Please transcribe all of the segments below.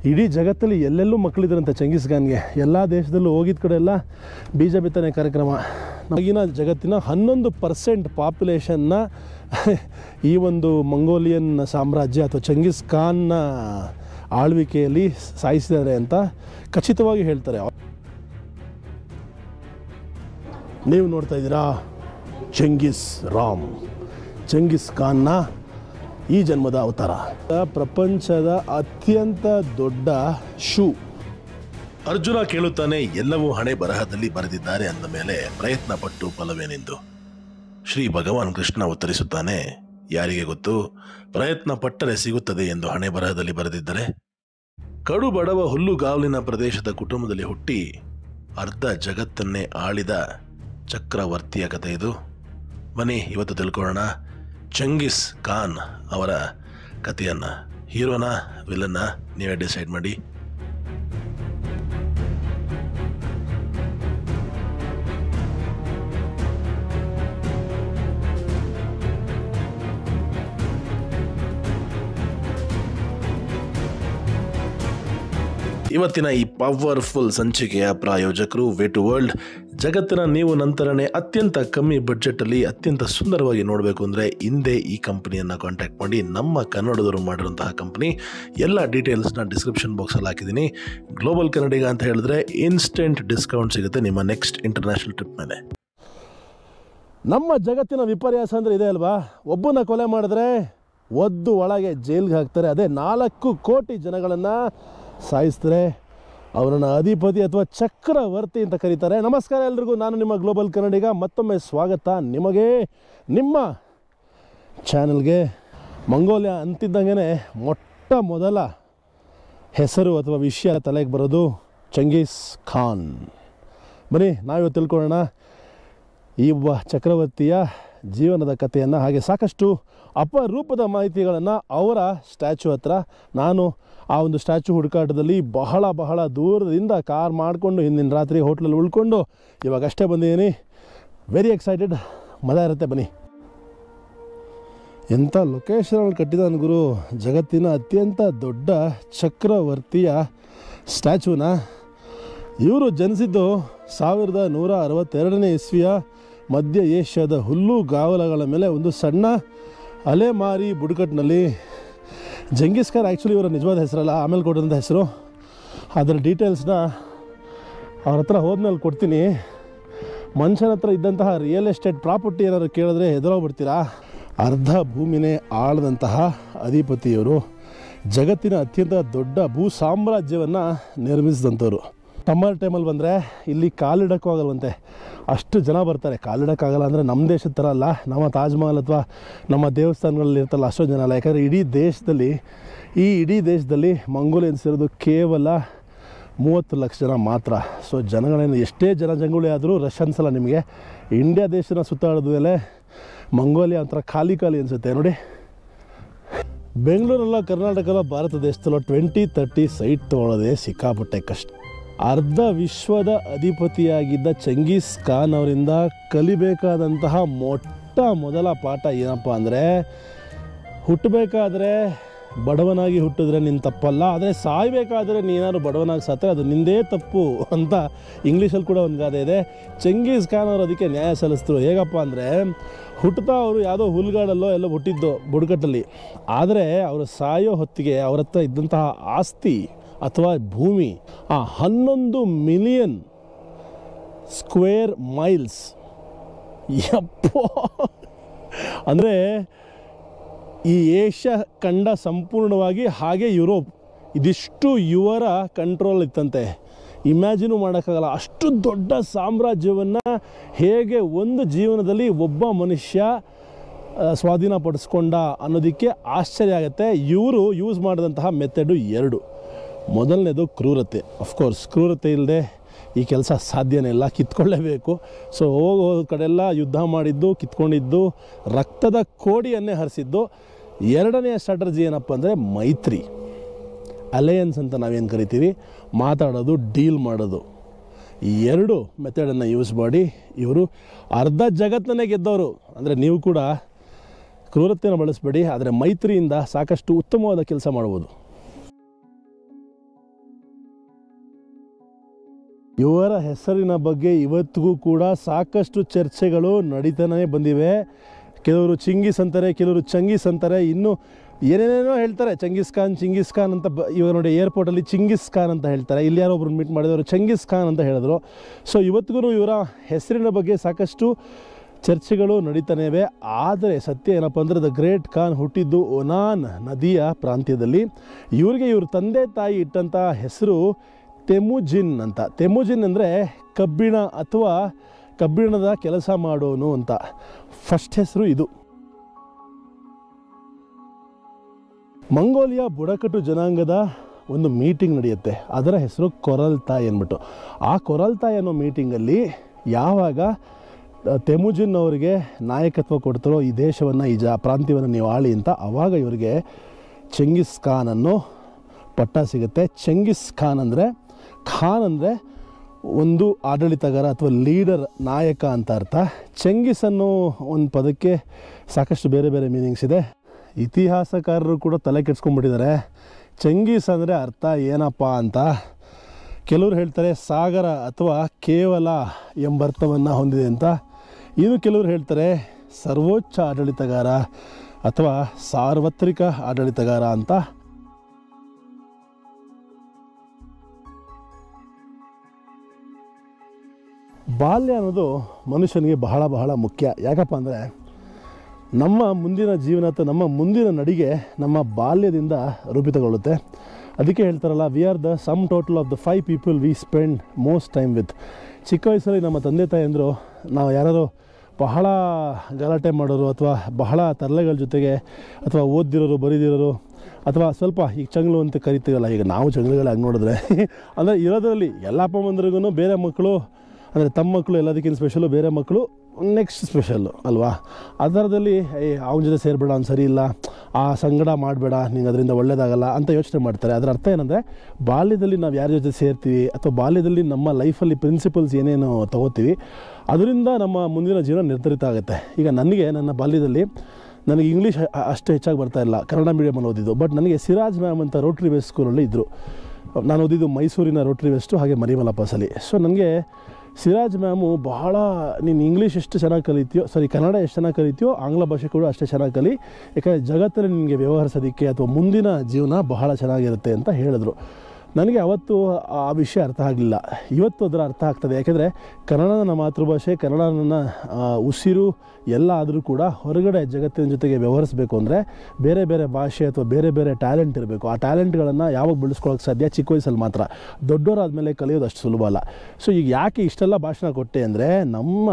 ಇಡೀ ಜಗತ್ತಲ್ಲಿ ಎಲ್ಲೆಲ್ಲೂ ಮಕ್ಕಳಿದ್ರಂತೆ ಚಂಗೀಸ್ ಖಾನ್ಗೆ ಎಲ್ಲ ದೇಶದಲ್ಲೂ ಹೋಗಿದ್ದ ಕಡೆ ಎಲ್ಲ ಬೀಜ ಬಿತ್ತನೆ ಕಾರ್ಯಕ್ರಮ ಈಗಿನ ಜಗತ್ತಿನ ಹನ್ನೊಂದು ಪರ್ಸೆಂಟ್ ಪಾಪ್ಯುಲೇಷನ್ನ ಈ ಒಂದು ಮಂಗೋಲಿಯನ್ ಸಾಮ್ರಾಜ್ಯ ಅಥವಾ ಚಂಗೀಸ್ ಖಾನ್ನ ಆಳ್ವಿಕೆಯಲ್ಲಿ ಸಾಯಿಸಿದ್ದಾರೆ ಅಂತ ಖಚಿತವಾಗಿ ಹೇಳ್ತಾರೆ ನೀವು ನೋಡ್ತಾ ಇದ್ದೀರಾ ಚೆಂಗಿಸ್ ರಾಮ್ ಚೆಂಗಿಸ್ ಖಾನ್ನ ಈ ಜನ್ಮದ ಅವತಾರ ಪ್ರಪಂಚದ ಅತ್ಯಂತ ದೊಡ್ಡ ಶೂ ಅರ್ಜುನ ಕೇಳುತ್ತಾನೆ ಎಲ್ಲವೂ ಹಣೆ ಬರಹದಲ್ಲಿ ಬರೆದಿದ್ದಾರೆ ಅಂದ ಮೇಲೆ ಪ್ರಯತ್ನ ಪಟ್ಟು ಫಲವೇನೆಂದು ಶ್ರೀ ಭಗವಾನ್ ಕೃಷ್ಣ ಉತ್ತರಿಸುತ್ತಾನೆ ಯಾರಿಗೆ ಗೊತ್ತು ಪ್ರಯತ್ನ ಪಟ್ಟರೆ ಸಿಗುತ್ತದೆ ಎಂದು ಹಣೆ ಬರಹದಲ್ಲಿ ಬರೆದಿದ್ದರೆ ಕಡು ಬಡವ ಹುಲ್ಲುಗಾವಲಿನ ಪ್ರದೇಶದ ಕುಟುಂಬದಲ್ಲಿ ಹುಟ್ಟಿ ಅರ್ಧ ಜಗತ್ತನ್ನೇ ಆಳಿದ ಚಕ್ರವರ್ತಿಯ ಕಥೆ ಇದು ಬನ್ನಿ ಇವತ್ತು ತಿಳ್ಕೊಳ್ಳೋಣ ಚಂಗಿಸ್ ಖಾನ್ ಅವರ ಕಥೆಯನ್ನ ಹೀರೋನ ವಿಲನ್ನ ನೀವೇ ಡಿಸೈಡ್ ಮಾಡಿ ಇವತ್ತಿನ ಈ ಪವರ್ಫುಲ್ ಸಂಚಿಕೆಯ ಪ್ರಾಯೋಜಕರು ವೇ ಟು ವರ್ಲ್ಡ್ ಜಗತ್ತಿನ ನೀವು ನಂತರನೇ ಅತ್ಯಂತ ಕಮ್ಮಿ ಬಡ್ಜೆಟಲ್ಲಿ ಅತ್ಯಂತ ಸುಂದರವಾಗಿ ನೋಡಬೇಕು ಅಂದರೆ ಹಿಂದೆ ಈ ಕಂಪನಿಯನ್ನು ಕಾಂಟ್ಯಾಕ್ಟ್ ಮಾಡಿ ನಮ್ಮ ಕನ್ನಡದವರು ಮಾಡಿರುವಂತಹ ಕಂಪನಿ ಎಲ್ಲ ಡೀಟೇಲ್ಸ್ನ ಡಿಸ್ಕ್ರಿಪ್ಷನ್ ಬಾಕ್ಸಲ್ಲಿ ಹಾಕಿದ್ದೀನಿ ಗ್ಲೋಬಲ್ ಕನ್ನಡಿಗ ಅಂತ ಹೇಳಿದ್ರೆ ಇನ್ಸ್ಟೆಂಟ್ ಡಿಸ್ಕೌಂಟ್ ಸಿಗುತ್ತೆ ನಿಮ್ಮ ನೆಕ್ಸ್ಟ್ ಇಂಟರ್ನ್ಯಾಷನಲ್ ಟ್ರಿಪ್ ಮೇಲೆ ನಮ್ಮ ಜಗತ್ತಿನ ವಿಪರ್ಯಾಸ ಅಂದರೆ ಇದೆ ಅಲ್ವಾ ಒಬ್ಬನ ಕೊಲೆ ಮಾಡಿದ್ರೆ ಒದ್ದು ಒಳಗೆ ಜೈಲ್ಗೆ ಹಾಕ್ತಾರೆ ಅದೇ ನಾಲ್ಕು ಕೋಟಿ ಜನಗಳನ್ನು ಸಾಯಿಸ್ತಾರೆ ಅವರನ್ನು ಅಧಿಪತಿ ಅಥವಾ ಚಕ್ರವರ್ತಿ ಅಂತ ಕರೀತಾರೆ ನಮಸ್ಕಾರ ಎಲ್ರಿಗೂ ನಾನು ನಿಮ್ಮ ಗ್ಲೋಬಲ್ ಕನ್ನಡಿಗ ಮತ್ತೊಮ್ಮೆ ಸ್ವಾಗತ ನಿಮಗೆ ನಿಮ್ಮ ಚಾನಲ್ಗೆ ಮಂಗೋಲಿಯಾ ಅಂತಿದ್ದಂಗೆ ಮೊಟ್ಟ ಮೊದಲ ಹೆಸರು ಅಥವಾ ವಿಷಯ ತಲೆಗೆ ಬರೋದು ಚಂಗೀಸ್ ಖಾನ್ ಬನ್ನಿ ನಾವಿವತ್ತು ತಿಳ್ಕೊಳ್ಳೋಣ ಈ ಒಬ್ಬ ಚಕ್ರವರ್ತಿಯ ಜೀವನದ ಕಥೆಯನ್ನು ಹಾಗೆ ಸಾಕಷ್ಟು ಅಪರೂಪದ ಮಾಹಿತಿಗಳನ್ನು ಅವರ ಸ್ಟ್ಯಾಚು ಹತ್ರ ನಾನು ಆ ಒಂದು ಸ್ಟ್ಯಾಚು ಹುಡುಕಾಟದಲ್ಲಿ ಬಹಳ ಬಹಳ ದೂರದಿಂದ ಕಾರ್ ಮಾಡಿಕೊಂಡು ಹಿಂದಿನ ರಾತ್ರಿ ಹೋಟ್ಲಲ್ಲಿ ಉಳ್ಕೊಂಡು ಇವಾಗ ಅಷ್ಟೇ ಬಂದಿದ್ದೀನಿ ವೆರಿ ಎಕ್ಸೈಟೆಡ್ ಮಜಾ ಇರುತ್ತೆ ಬನ್ನಿ ಎಂಥ ಲೊಕೇಶನಲ್ಲಿ ಕಟ್ಟಿದಾನ ಗುರು ಜಗತ್ತಿನ ಅತ್ಯಂತ ದೊಡ್ಡ ಚಕ್ರವರ್ತಿಯ ಸ್ಟ್ಯಾಚುನ ಇವರು ಜನಿಸಿದ್ದು ಸಾವಿರದ ನೂರ ಅರವತ್ತೆರಡನೇ ಇಸ್ವಿಯ ಮಧ್ಯ ಏಷ್ಯಾದ ಹುಲ್ಲು ಗಾವಲಗಳ ಮೇಲೆ ಒಂದು ಸಣ್ಣ ಅಲೆಮಾರಿ ಬುಡಕಟ್ಟಿನಲ್ಲಿ ಜಂಗೀಸ್ ಖಾನ್ ಆ್ಯಕ್ಚುಲಿ ಇವರ ನಿಜವಾದ ಹೆಸರಲ್ಲ ಆಮೇಲೆ ಕೊಟ್ಟಂಥ ಹೆಸರು ಅದರ ಡೀಟೇಲ್ಸ್ನ ಅವ್ರ ಹತ್ರ ಹೋದ್ಮೇಲೆ ಕೊಡ್ತೀನಿ ಮನುಷ್ಯನ ಹತ್ರ ಇದ್ದಂತಹ ರಿಯಲ್ ಎಸ್ಟೇಟ್ ಪ್ರಾಪರ್ಟಿ ಏನಾದ್ರು ಕೇಳಿದ್ರೆ ಹೆದರೋಗ್ಬಿಡ್ತೀರಾ ಅರ್ಧ ಭೂಮಿನೇ ಆಳದಂತಹ ಅಧಿಪತಿಯವರು ಜಗತ್ತಿನ ಅತ್ಯಂತ ದೊಡ್ಡ ಭೂ ಸಾಮ್ರಾಜ್ಯವನ್ನು ನಿರ್ಮಿಸಿದಂಥವ್ರು ಸಮ್ಮರ್ ಟೈಮಲ್ಲಿ ಬಂದರೆ ಇಲ್ಲಿ ಕಾಲಿಡಕ್ಕೂ ಆಗಲ್ವಂತೆ ಅಷ್ಟು ಜನ ಬರ್ತಾರೆ ಕಾಲಿಡಕ್ಕಾಗಲ್ಲ ಅಂದರೆ ನಮ್ಮ ದೇಶದ ಥರ ಅಲ್ಲ ನಮ್ಮ ತಾಜ್ ಮಹಲ್ ಅಥವಾ ನಮ್ಮ ದೇವಸ್ಥಾನಗಳಲ್ಲಿ ಇರ್ತಲ್ಲ ಅಷ್ಟೊಂದು ಜನ ಅಲ್ಲ ಯಾಕಂದರೆ ಇಡೀ ದೇಶದಲ್ಲಿ ಈ ಇಡೀ ದೇಶದಲ್ಲಿ ಮಂಗೋಲಿಯನ್ಸ್ ಇರೋದು ಕೇವಲ ಮೂವತ್ತು ಲಕ್ಷ ಜನ ಮಾತ್ರ ಸೊ ಜನಗಳೇನು ಎಷ್ಟೇ ಜನಜಂಗುಳಿ ಆದರೂ ರಶ್ ಅನ್ಸಲ್ಲ ನಿಮಗೆ ಇಂಡಿಯಾ ದೇಶನ ಸುತ್ತಾಡಿದ ಮೇಲೆ ಮಂಗೋಲಿಯಾ ಒಂಥರ ಖಾಲಿ ಖಾಲಿ ಅನಿಸುತ್ತೆ ನೋಡಿ ಬೆಂಗಳೂರಲ್ಲ ಕರ್ನಾಟಕದ ಭಾರತ ದೇಶದಲ್ಲ ಟ್ವೆಂಟಿ ತರ್ಟಿ ಸೈಟ್ ತೊಗೊಳ್ಳೋದೇ ಸಿಕ್ಕಾಪಟ್ಟೆ ಕಷ್ಟ ಅರ್ಧ ವಿಶ್ವದ ಅಧಿಪತಿಯಾಗಿದ್ದ ಚಂಗೀಸ್ ಖಾನ್ ಅವರಿಂದ ಕಲಿಬೇಕಾದಂತಹ ಮೊಟ್ಟ ಮೊದಲ ಪಾಠ ಏನಪ್ಪ ಅಂದರೆ ಹುಟ್ಟಬೇಕಾದ್ರೆ ಬಡವನಾಗಿ ಹುಟ್ಟಿದ್ರೆ ನಿನ್ನ ತಪ್ಪಲ್ಲ ಆದರೆ ಸಾಯಬೇಕಾದ್ರೆ ನೀನಾದ್ರು ಬಡವನಾಗಿ ಸತ್ತರೆ ಅದು ನಿಂದೇ ತಪ್ಪು ಅಂತ ಇಂಗ್ಲೀಷಲ್ಲಿ ಕೂಡ ಒಂದು ಗಾದೆ ಇದೆ ಚಂಗೀಸ್ ಖಾನ್ ಅವರು ಅದಕ್ಕೆ ನ್ಯಾಯ ಸಲ್ಲಿಸಿದ್ರು ಹೇಗಪ್ಪ ಅಂದರೆ ಹುಟ್ಟುತ್ತಾ ಅವರು ಯಾವುದೋ ಹುಲ್ಗಾಡಲ್ಲೋ ಎಲ್ಲೋ ಹುಟ್ಟಿದ್ದು ಬುಡಕಟ್ಟಲ್ಲಿ ಆದರೆ ಅವರು ಸಾಯೋ ಹೊತ್ತಿಗೆ ಅವ್ರ ಹತ್ರ ಇದ್ದಂತಹ ಆಸ್ತಿ ಅಥವಾ ಭೂಮಿ ಆ ಹನ್ನೊಂದು ಮಿಲಿಯನ್ ಸ್ಕ್ವೇರ್ ಮೈಲ್ಸ್ ಯಪ್ಪೋ ಅಂದರೆ ಈ ಏಷ್ಯಾ ಖಂಡ ಸಂಪೂರ್ಣವಾಗಿ ಹಾಗೆ ಯುರೋಪ್ ಇದಿಷ್ಟು ಇವರ ಕಂಟ್ರೋಲ್ ಇತ್ತಂತೆ ಇಮ್ಯಾಜಿನು ಮಾಡೋಕ್ಕಾಗಲ್ಲ ಅಷ್ಟು ದೊಡ್ಡ ಸಾಮ್ರಾಜ್ಯವನ್ನು ಹೇಗೆ ಒಂದು ಜೀವನದಲ್ಲಿ ಒಬ್ಬ ಮನುಷ್ಯ ಆ, ಸ್ವಾಧೀನಪಡಿಸ್ಕೊಂಡ ಅನ್ನೋದಕ್ಕೆ ಆಶ್ಚರ್ಯ ಆಗುತ್ತೆ ಇವರು ಯೂಸ್ ಮಾಡಿದಂತಹ ಮೆಥಡು ಎರಡು ಮೊದಲನೇದು ಕ್ರೂರತೆ ಅಫ್ಕೋರ್ಸ್ ಕ್ರೂರತೆ ಇಲ್ಲದೆ ಈ ಕೆಲಸ ಸಾಧ್ಯನೇ ಇಲ್ಲ ಕಿತ್ಕೊಳ್ಳೇಬೇಕು ಸೊ ಹೋಗೋ ಕಡೆಲ್ಲ ಯುದ್ಧ ಮಾಡಿದ್ದು ಕಿತ್ಕೊಂಡಿದ್ದು ರಕ್ತದ ಕೋಡಿಯನ್ನೇ ಹರಿಸಿದ್ದು ಎರಡನೆಯ ಸ್ಟ್ರಾಟಜಿ ಏನಪ್ಪ ಅಂದರೆ ಮೈತ್ರಿ ಅಲಯನ್ಸ್ ಅಂತ ನಾವೇನು ಕರಿತೀವಿ ಮಾತಾಡೋದು ಡೀಲ್ ಮಾಡೋದು ಈ ಎರಡು ಮೆಥಡನ್ನು ಯೂಸ್ ಮಾಡಿ ಇವರು ಅರ್ಧ ಜಗತ್ತನ್ನೇ ಗೆದ್ದವರು ಅಂದರೆ ನೀವು ಕೂಡ ಕ್ರೂರತೆಯನ್ನು ಬಳಸಬೇಡಿ ಆದರೆ ಮೈತ್ರಿಯಿಂದ ಸಾಕಷ್ಟು ಉತ್ತಮವಾದ ಕೆಲಸ ಮಾಡ್ಬೋದು ಇವರ ಹೆಸರಿನ ಬಗ್ಗೆ ಇವತ್ತಿಗೂ ಕೂಡ ಸಾಕಷ್ಟು ಚರ್ಚೆಗಳು ನಡೀತಾನೆ ಬಂದಿವೆ ಕೆಲವರು ಚಿಂಗೀಸ್ ಅಂತಾರೆ ಕೆಲವರು ಚಂಗೀಸ್ ಅಂತಾರೆ ಇನ್ನು ಏನೇನೇನೋ ಹೇಳ್ತಾರೆ ಚಂಗೀಸ್ ಖಾನ್ ಚಿಂಗೀಸ್ ಖಾನ್ ಅಂತ ಬ ಇವಾಗ ನೋಡಿ ಏರ್ಪೋರ್ಟಲ್ಲಿ ಚಿಂಗೀಸ್ ಖಾನ್ ಅಂತ ಹೇಳ್ತಾರೆ ಇಲ್ಲಿ ಯಾರೋ ಒಬ್ರು ಮೀಟ್ ಮಾಡಿದವರು ಚಂಗೀಸ್ ಖಾನ್ ಅಂತ ಹೇಳಿದ್ರು ಸೊ ಇವತ್ತಿಗೂ ಇವರ ಹೆಸರಿನ ಬಗ್ಗೆ ಸಾಕಷ್ಟು ಚರ್ಚೆಗಳು ನಡೀತಾನೆ ಇವೆ ಆದರೆ ಸತ್ಯ ಏನಪ್ಪ ಅಂದರೆ ದ ಗ್ರೇಟ್ ಖಾನ್ ಹುಟ್ಟಿದ್ದು ಒನಾನ್ ನದಿಯ ಪ್ರಾಂತ್ಯದಲ್ಲಿ ಇವರಿಗೆ ಇವ್ರ ತಂದೆ ತಾಯಿ ಇಟ್ಟಂಥ ಹೆಸರು ತೆಮುಜಿನ್ ಅಂತ ತೆಮುಜಿನ್ ಅಂದರೆ ಕಬ್ಬಿಣ ಅಥವಾ ಕಬ್ಬಿಣದ ಕೆಲಸ ಮಾಡೋನು ಅಂತ ಫಸ್ಟ್ ಹೆಸರು ಇದು ಮಂಗೋಲಿಯಾ ಬುಡಕಟ್ಟು ಜನಾಂಗದ ಒಂದು ಮೀಟಿಂಗ್ ನಡೆಯುತ್ತೆ ಅದರ ಹೆಸರು ಕೊರಲ್ತಾಯ್ ಅಂದ್ಬಿಟ್ಟು ಆ ಕೊರಲ್ತಾಯ್ ಅನ್ನೋ ಮೀಟಿಂಗಲ್ಲಿ ಯಾವಾಗ ಅಹ್, ತೆಮುಜಿನ್ ಅವರಿಗೆ ನಾಯಕತ್ವ ಕೊಡ್ತಾರೋ ಈ ದೇಶವನ್ನು ಈ ಜಾ ಪ್ರಾಂತ್ಯವನ್ನು ನೀವು ಆಳಿ ಅಂತ ಆವಾಗ ಇವರಿಗೆ ಚೆಂಗಿಸ್ ಖಾನ್ ಅನ್ನೋ ಪಟ್ಟ ಸಿಗುತ್ತೆ ಚೆಂಗಿಸ್ ಖಾನ್ ಅಂದರೆ ಖಾನ್ ಅಂದರೆ ಒಂದು ಆಡಳಿತಗಾರ ಅಥವಾ ಲೀಡರ್ ನಾಯಕ ಅಂತ ಅರ್ಥ ಚೆಂಗಿಸ್ ಅನ್ನೋ ಒಂದು ಪದಕ್ಕೆ ಸಾಕಷ್ಟು ಬೇರೆ ಬೇರೆ ಮೀನಿಂಗ್ಸ್ ಇದೆ ಇತಿಹಾಸಕಾರರು ಕೂಡ ತಲೆ ಕೆಡ್ಸ್ಕೊಂಡ್ಬಿಟ್ಟಿದ್ದಾರೆ ಚೆಂಗೀಸ್ ಅಂದರೆ ಅರ್ಥ ಏನಪ್ಪ ಅಂತ ಕೆಲವರು ಹೇಳ್ತಾರೆ ಸಾಗರ ಅಥವಾ ಕೇವಲ ಎಂಬರ್ಥವನ್ನು ಹೊಂದಿದೆ ಅಂತ ಇನ್ನು ಕೆಲವರು ಹೇಳ್ತಾರೆ ಸರ್ವೋಚ್ಚ ಆಡಳಿತಗಾರ ಅಥವಾ ಸಾರ್ವತ್ರಿಕ ಆಡಳಿತಗಾರ ಅಂತ ಬಾಲ್ಯ ಅನ್ನೋದು ಮನುಷ್ಯನಿಗೆ ಬಹಳ ಬಹಳ ಮುಖ್ಯ ಯಾಕಪ್ಪ ಅಂದರೆ ನಮ್ಮ ಮುಂದಿನ ಜೀವನ ಅಥವಾ ನಮ್ಮ ಮುಂದಿನ ನಡಿಗೆ ನಮ್ಮ ಬಾಲ್ಯದಿಂದ ರೂಪಿತಗೊಳ್ಳುತ್ತೆ ಅದಕ್ಕೆ ಹೇಳ್ತಾರಲ್ಲ we are the sum total of the five people we spend most time with ಚಿಕ್ಕ ವಯಸ್ಸಲ್ಲಿ ನಮ್ಮ ತಂದೆ ತಾಯಂದರು ನಾವು ಯಾರಾದರೂ ಬಹಳ ಗಲಾಟೆ ಮಾಡೋರು ಅಥವಾ ಬಹಳ ತರಲೆಗಳ ಜೊತೆಗೆ ಅಥವಾ ಓದ್ದಿರೋರು ಬರೀದಿರೋರು ಅಥವಾ ಸ್ವಲ್ಪ ಈಗ ಚಂಗ್ಳು ಅಂತ ಕರಿತೀವಲ್ಲ ಈಗ ನಾವು ಚಂಗ್ಳುಗಳಾಗಿ ನೋಡಿದ್ರೆ ಅಂದರೆ ಇರೋದ್ರಲ್ಲಿ ಎಲ್ಲ ಅಪ್ಪ ಬಂದ್ರಿಗೂ ಬೇರೆ ಮಕ್ಕಳು ಅಂದರೆ ತಮ್ಮ ಮಕ್ಕಳು ಎಲ್ಲದಕ್ಕಿಂತ ಸ್ಪೆಷಲು ಬೇರೆ ಮಕ್ಕಳು ನೆಕ್ಸ್ಟ್ ಸ್ಪೆಷಲ್ಲು ಅಲ್ವಾ ಆ ಥರದಲ್ಲಿ ಏ ಅವನ ಜೊತೆ ಸೇರಿಬೇಡ ಅವ್ನು ಸರಿ ಇಲ್ಲ ಆ ಸಂಗಡ ಮಾಡಬೇಡ ನಿಂಗೆ ಅದರಿಂದ ಒಳ್ಳೇದಾಗಲ್ಲ ಅಂತ ಯೋಚನೆ ಮಾಡ್ತಾರೆ ಅದರ ಅರ್ಥ ಏನಂದರೆ ಬಾಲ್ಯದಲ್ಲಿ ನಾವು ಯಾರ ಜೊತೆ ಸೇರ್ತೀವಿ ಅಥವಾ ಬಾಲ್ಯದಲ್ಲಿ ನಮ್ಮ ಲೈಫಲ್ಲಿ ಪ್ರಿನ್ಸಿಪಲ್ಸ್ ಏನೇನು ತಗೋತೀವಿ ಅದರಿಂದ ನಮ್ಮ ಮುಂದಿನ ಜೀವನ ನಿರ್ಧರಿತ ಆಗುತ್ತೆ ಈಗ ನನಗೆ ನನ್ನ ಬಾಲ್ಯದಲ್ಲಿ ನನಗೆ ಇಂಗ್ಲೀಷ್ ಅ- ಅಷ್ಟು ಹೆಚ್ಚಾಗಿ ಬರ್ತಾ ಇಲ್ಲ ಕನ್ನಡ ಮೀಡಿಯಮಲ್ಲಿ ಓದಿದ್ದು ಬಟ್ ನನಗೆ ಸಿರಾಜ್ ಮ್ಯಾಮ್ ಅಂತ ರೋಟ್ರಿ ವೇಸ್ಟ್ ಸ್ಕೂಲಲ್ಲಿ ಇದ್ದರು ನಾನು ಓದಿದ್ದು ಮೈಸೂರಿನ ರೋಟ್ರಿ ವೆಸ್ಟು ಹಾಗೆ ಮರಿಮಲಪಾಸಲ್ಲಿ ಸೊ ನನಗೆ ಸಿರಾಜ್ ಮ್ಯಾಮು ಬಹಳ ನೀನು ಇಂಗ್ಲೀಷ್ ಎಷ್ಟು ಚೆನ್ನಾಗಿ ಕಲಿತೀಯೋ ಸಾರಿ ಕನ್ನಡ ಎಷ್ಟು ಚೆನ್ನಾಗಿ ಕಲಿತೀಯೋ ಆಂಗ್ಲ ಭಾಷೆ ಕೂಡ ಅಷ್ಟೇ ಚೆನ್ನಾಗಿ ಕಲಿ ಯಾಕಂದರೆ ಜಗತ್ತಲ್ಲಿ ನಿನಗೆ ವ್ಯವಹರಿಸೋದಕ್ಕೆ ಅಥವಾ ಮುಂದಿನ ಜೀವನ ಬಹಳ ಚೆನ್ನಾಗಿರುತ್ತೆ ಅಂತ ಹೇಳಿದ್ರು ನನಗೆ ಅವತ್ತು ಆ ವಿಷಯ ಅರ್ಥ ಆಗಲಿಲ್ಲ ಇವತ್ತು ಅದರ ಅರ್ಥ ಆಗ್ತದೆ ಯಾಕೆಂದರೆ ಕನ್ನಡ ನನ್ನ ಮಾತೃಭಾಷೆ ಕನ್ನಡ ನನ್ನ ಆ, ಉಸಿರು ಎಲ್ಲ ಆದರೂ ಕೂಡ ಹೊರಗಡೆ ಜಗತ್ತಿನ ಜೊತೆಗೆ ವ್ಯವಹರಿಸಬೇಕು ಅಂದರೆ ಬೇರೆ ಬೇರೆ ಭಾಷೆ ಅಥವಾ ಬೇರೆ ಬೇರೆ ಟ್ಯಾಲೆಂಟ್ ಇರಬೇಕು ಆ ಟ್ಯಾಲೆಂಟ್ಗಳನ್ನು ಯಾವಾಗ ಬೆಳೆಸ್ಕೊಳ್ಳೋಕೆ ಸಾಧ್ಯ ಚಿಕ್ಕ ವಯಸ್ಸಲ್ಲಿ ಮಾತ್ರ ದೊಡ್ಡವರಾದ್ಮೇಲೆ ಕಲಿಯೋದು ಅಷ್ಟು ಸುಲಭ ಅಲ್ಲ ಸೊ ಈಗ ಯಾಕೆ ಇಷ್ಟೆಲ್ಲ ಭಾಷಣ ಕೊಟ್ಟೆ ಅಂದರೆ ನಮ್ಮ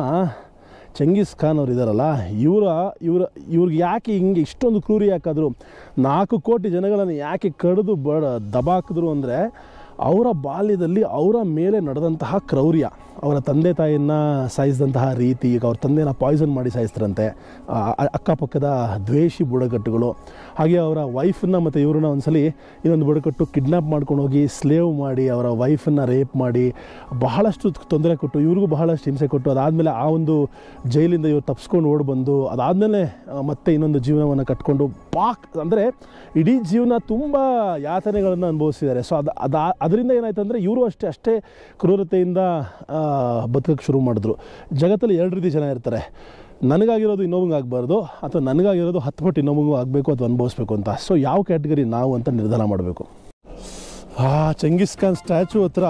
ಚಂಗೀಸ್ ಖಾನ್ ಅವ್ರು ಇದ್ದಾರಲ್ಲ ಇವರ ಇವ್ರ ಇವ್ರಿಗೆ ಯಾಕೆ ಹಿಂಗೆ ಇಷ್ಟೊಂದು ಕ್ರೂರಿ ಯಾಕಾದರು ನಾಲ್ಕು ಕೋಟಿ ಜನಗಳನ್ನು ಯಾಕೆ ಕಡಿದು ಬಡ ದಬಾಕಿದ್ರು ಅಂದರೆ ಅವರ ಬಾಲ್ಯದಲ್ಲಿ ಅವರ ಮೇಲೆ ನಡೆದಂತಹ ಕ್ರೌರ್ಯ ಅವರ ತಂದೆ ತಾಯಿಯನ್ನು ಸಾಯಿಸಿದಂತಹ ರೀತಿ ಈಗ ಅವ್ರ ತಂದೆನ ಪಾಯ್ಸನ್ ಮಾಡಿ ಸಾಯಿಸ್ತಾರಂತೆ ಆ, ಅ- ಅಕ್ಕಪಕ್ಕದ ದ್ವೇಷಿ ಬುಡಕಟ್ಟುಗಳು ಹಾಗೆ ಅವರ ವೈಫನ್ನ ಮತ್ತು ಇವ್ರನ್ನ ಒಂದ್ಸಲಿ ಇನ್ನೊಂದು ಬುಡಕಟ್ಟು ಕಿಡ್ನಾಪ್ ಮಾಡ್ಕೊಂಡು ಹೋಗಿ ಸ್ಲೇವ್ ಮಾಡಿ ಅವರ ವೈಫನ್ನು ರೇಪ್ ಮಾಡಿ ಬಹಳಷ್ಟು ತೊಂದರೆ ಕೊಟ್ಟು ಇವ್ರಿಗೂ ಬಹಳಷ್ಟು ಹಿಂಸೆ ಕೊಟ್ಟು ಅದಾದಮೇಲೆ ಆ ಒಂದು ಜೈಲಿಂದ ಇವ್ರು ತಪ್ಪಿಸ್ಕೊಂಡು ಓಡಿ ಬಂದು ಅದಾದಮೇಲೆ ಮತ್ತೆ ಇನ್ನೊಂದು ಜೀವನವನ್ನು ಕಟ್ಕೊಂಡು ಪಾಕ್ ಅಂದರೆ ಇಡೀ ಜೀವನ ತುಂಬ ಯಾತನೆಗಳನ್ನು ಅನುಭವಿಸಿದ್ದಾರೆ ಸೊ ಅದು ಅದು ಅದರಿಂದ ಏನಾಯ್ತು ಅಂದರೆ ಇವರು ಅಷ್ಟೇ ಅಷ್ಟೇ ಕ್ರೂರತೆಯಿಂದ ಬದುಕಕ್ಕೆ ಶುರು ಮಾಡಿದ್ರು ಜಗತ್ತಲ್ಲಿ ಎರಡು ರೀತಿ ಜನ ಇರ್ತಾರೆ ನನಗಾಗಿರೋದು ಇನ್ನೊಬ್ಬಂಗೆ ಆಗಬಾರ್ದು ಅಥವಾ ನನಗಾಗಿರೋದು ಹತ್ತು ಪಟ್ಟು ಇನ್ನೊಬ್ಬಂಗೂ ಆಗಬೇಕು ಅಥವಾ ಅನುಭವಿಸ್ಬೇಕು ಅಂತ ಸೊ ಯಾವ ಕ್ಯಾಟಗರಿ ನಾವು ಅಂತ ನಿರ್ಧಾರ ಮಾಡಬೇಕು ಆ ಚೆಂಗಿಸ್ ಖಾನ್ ಸ್ಟ್ಯಾಚು ಹತ್ರ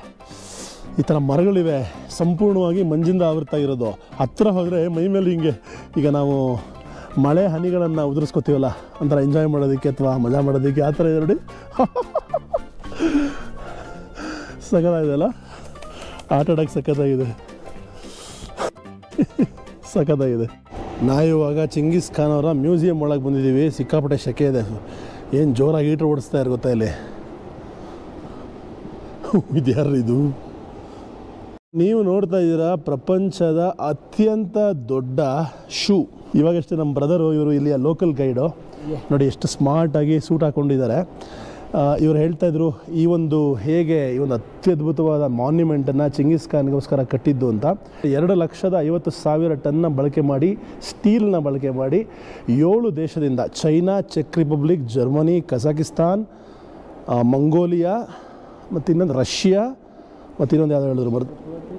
ಈ ಥರ ಮರಗಳಿವೆ ಸಂಪೂರ್ಣವಾಗಿ ಮಂಜಿಂದ ಆವೃತ ಇರೋದು ಹತ್ರ ಹೋದರೆ ಮೈ ಮೇಲೆ ಹಿಂಗೆ ಈಗ ನಾವು ಮಳೆ ಹನಿಗಳನ್ನು ಉದುರಿಸ್ಕೊತೀವಲ್ಲ ಒಂಥರ ಎಂಜಾಯ್ ಮಾಡೋದಕ್ಕೆ ಅಥವಾ ಮಜಾ ಮಾಡೋದಕ್ಕೆ ಆ ಥರ ಇದೆ ನೋಡಿ ಸಖತ್ತಾಗಿದೆ ಅಲ್ಲ ಆಟ ಆಡೋಕ್ಕೆ ಸಖತ್ತಾಗಿದೆ ಸಖತ್ತಾಗಿದೆ ನಾವು ಇವಾಗ ಚಿಂಗಿಸ್ ಖಾನ್ ಅವರ ಮ್ಯೂಸಿಯಂ ಒಳಗೆ ಬಂದಿದ್ದೀವಿ ಸಿಕ್ಕಾಪಟ್ಟೆ ಶೆಕೆ ಇದೆ ಏನು ಜೋರಾಗಿ ಹೀಟ್ರ್ ಓಡಿಸ್ತಾ ಇರೋ ಗೊತ್ತಾ ಇಲ್ಲಿ ಇದು ಯಾರು ಇದು ನೀವು ನೋಡ್ತಾ ಇದ್ದೀರಾ ಪ್ರಪಂಚದ ಅತ್ಯಂತ ದೊಡ್ಡ ಶೂ ಇವಾಗಷ್ಟೇ ನಮ್ಮ ಬ್ರದರು ಇವರು ಇಲ್ಲಿಯ ಲೋಕಲ್ ಗೈಡು ನೋಡಿ ಎಷ್ಟು ಸ್ಮಾರ್ಟಾಗಿ ಸೂಟ್ ಹಾಕ್ಕೊಂಡಿದ್ದಾರೆ ಆ, ಇವ್ರು ಹೇಳ್ತಾ ಇದ್ರು ಈ ಒಂದು ಹೇಗೆ ಈ ಒಂದು ಅತ್ಯದ್ಭುತವಾದ ಮಾನ್ಯುಮೆಂಟನ್ನು ಚಿಂಗಿಸ್ ಖಾನ್ಗೋಸ್ಕರ ಕಟ್ಟಿದ್ದು ಅಂತ ಎರಡು ಲಕ್ಷದ ಐವತ್ತು ಸಾವಿರ ಟನ್ನ ಬಳಕೆ ಮಾಡಿ ಸ್ಟೀಲ್ನ ಬಳಕೆ ಮಾಡಿ ಏಳು ದೇಶದಿಂದ ಚೈನಾ ಚೆಕ್ ರಿಪಬ್ಲಿಕ್ ಜರ್ಮನಿ ಕಜಾಕಿಸ್ತಾನ್ ಆ, ಮಂಗೋಲಿಯಾ ಮತ್ತು ಇನ್ನೊಂದು ರಷ್ಯಾ ಮತ್ತು ಇನ್ನೊಂದು ಯಾವ್ದು ಹೇಳಿದ್ರು ಬರ್ದು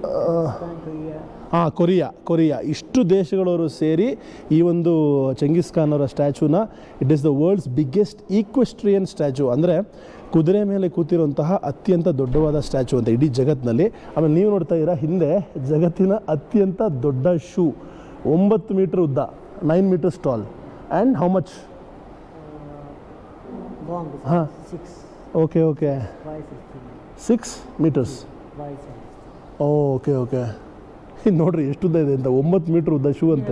ಹಾಂ ಕೊರಿಯಾ ಕೊರಿಯಾ ಇಷ್ಟು ದೇಶಗಳವರು ಸೇರಿ ಈ ಒಂದು ಚೆಂಗಿಸ್ ಖಾನ್ ಅವರ ಸ್ಟ್ಯಾಚುನ it is the world's biggest equestrian statue ಅಂದರೆ ಕುದುರೆ ಮೇಲೆ ಕೂತಿರುವಂತಹ ಅತ್ಯಂತ ದೊಡ್ಡವಾದ ಸ್ಟ್ಯಾಚು ಅಂತ ಇಡೀ ಜಗತ್ತಿನಲ್ಲಿ ಆಮೇಲೆ ನೀವು ನೋಡ್ತಾ ಇದ್ದೀರಾ ಹಿಂದೆ ಜಗತ್ತಿನ ಅತ್ಯಂತ ದೊಡ್ಡ ಶೂ ಒಂಬತ್ತು ಮೀಟ್ರ್ ಉದ್ದ nine metres tall and how much Long, Huh. six, okay okay five, sixteen, six metres five, seven. Okay okay ನೋಡ್ರಿ ಎಷ್ಟು ಉದ್ದ ಇದೆ ಅಂತ ಒಂಬತ್ತು ಮೀಟ್ರ್ ಉದ್ದ ಶೂ ಅಂತೆ